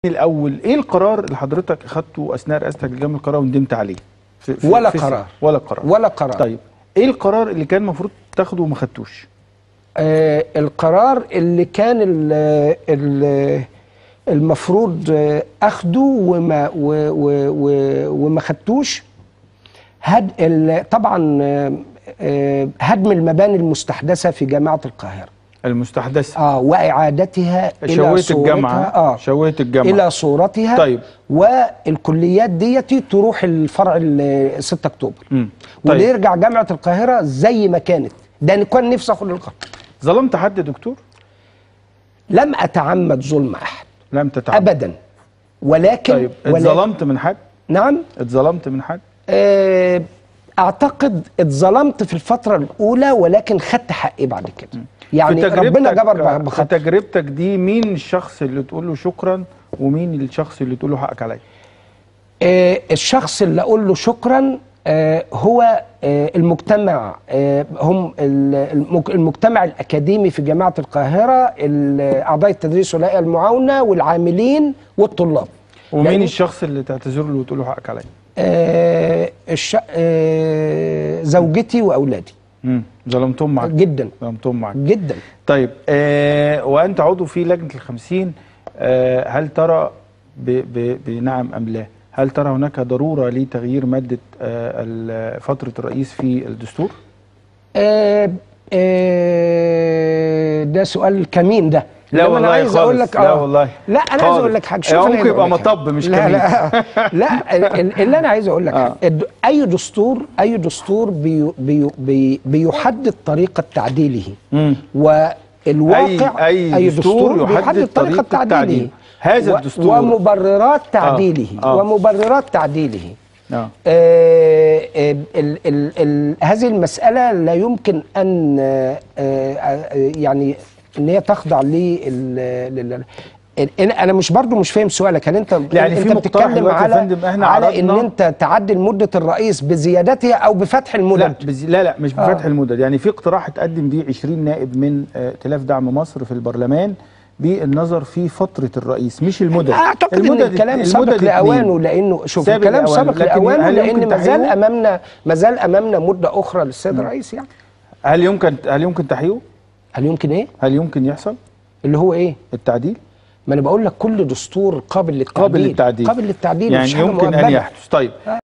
الاول ايه القرار اللي حضرتك اخدته اثناء رئاستك لجامعه القاهره وندمت عليه في في ولا في قرار. ولا قرار ولا قرار طيب ايه القرار اللي كان المفروض تاخده وما خدتوش آه القرار اللي كان ال ال المفروض آه، اخده وما و و و وما خدتوش هد ال- طبعا آه، آه، هدم المباني المستحدثه في جامعه القاهره المستحدثه اه واعادتها الى شوهت صورتها الجامعه اه شوهت الجامعه الى صورتها طيب. والكليات ديتي تروح الفرع ال 6 اكتوبر مم. واللي طيب يرجع جامعه القاهره زي ما كانت ده أنا كان نفسي اخد القرار ظلمت حد يا دكتور لم اتعمد ظلم احد لم تتعب ابدا ولكن طيب ولكن اتظلمت من حد نعم اتظلمت من حد آه، اعتقد اتظلمت في الفتره الاولى ولكن خدت حقي بعد كده يعني في ربنا تجربتك- جبر في بخطر تجربتك دي مين الشخص اللي تقول له شكرا ومين الشخص اللي تقول له حقك عليا آه، الشخص اللي اقول له شكرا آه، هو آه، المجتمع آه، هم ال- المج- المجتمع الاكاديمي في جامعه القاهره ال- اعضاء التدريس والهيئه المعاونه والعاملين والطلاب ومين لأن- الشخص اللي تعتذر له وتقول له حقك عليا آه، الش... آه، زوجتي واولادي امم ظلمتهم معاك جدا ظلمتهم معاك جدا طيب آه وانت عضو في لجنه الخمسين آه هل ترى ب ب بنعم ام لا هل ترى هناك ضروره لتغيير ماده آه ال- فتره الرئيس في الدستور آه، آه، ده سؤال كمين ده لا إنما والله أنا عايز اقول خالص. لك لا آه. والله. لا انا عايز خالص. اقول لك حاجه هو أنا ممكن عايز يبقى أقول لك حاجة. مطب مش لا كمين. لا لا ال- اللي انا عايز اقول لك آه. الد- اي دستور اي دستور بي بي بي بيحدد طريقه تعديله مم. والواقع أي- أي دستور يحدد طريقة تعديله. هذا و- الدستور. ومبررات تعديله آه. ومبررات تعديله اه آه، آه، ال ال ال هذه المسألة لا يمكن أن آه، آه، يعني أن هي تخضع لل لل- ال- أنا مش برضو مش فاهم سؤالك هل أنت يعني أنت في مقترح بتتكلم دلوقتي يا على فندم إحنا على إن عرضنا- أنت تعدل مدة الرئيس بزيادتها أو بفتح لا المدد بز... لا لا مش بفتح آه. المدد يعني في اقتراح اتقدم بيه 20 نائب من آه، ائتلاف دعم مصر في البرلمان بالنظر في فتره الرئيس مش المدد اعتقد ان المدد- الكلام المدد سابق اتنين. لأوانه لأنه شوف سابق الكلام لأوانه. سابق لكن لأوانه هل لأن يمكن ما زال تحقيقه؟ أمامنا ما زال أمامنا مدة أخرى للسيد الرئيس يعني هل يمكن هل يمكن تحقيقه؟ هل يمكن إيه؟ هل يمكن يحصل اللي هو إيه؟ التعديل؟ ما انا بقول لك كل دستور قابل للتعديل قابل للتعديل قابل للتعديل يعني مفيش حاجة يمكن ان مؤبدة. يحدث طيب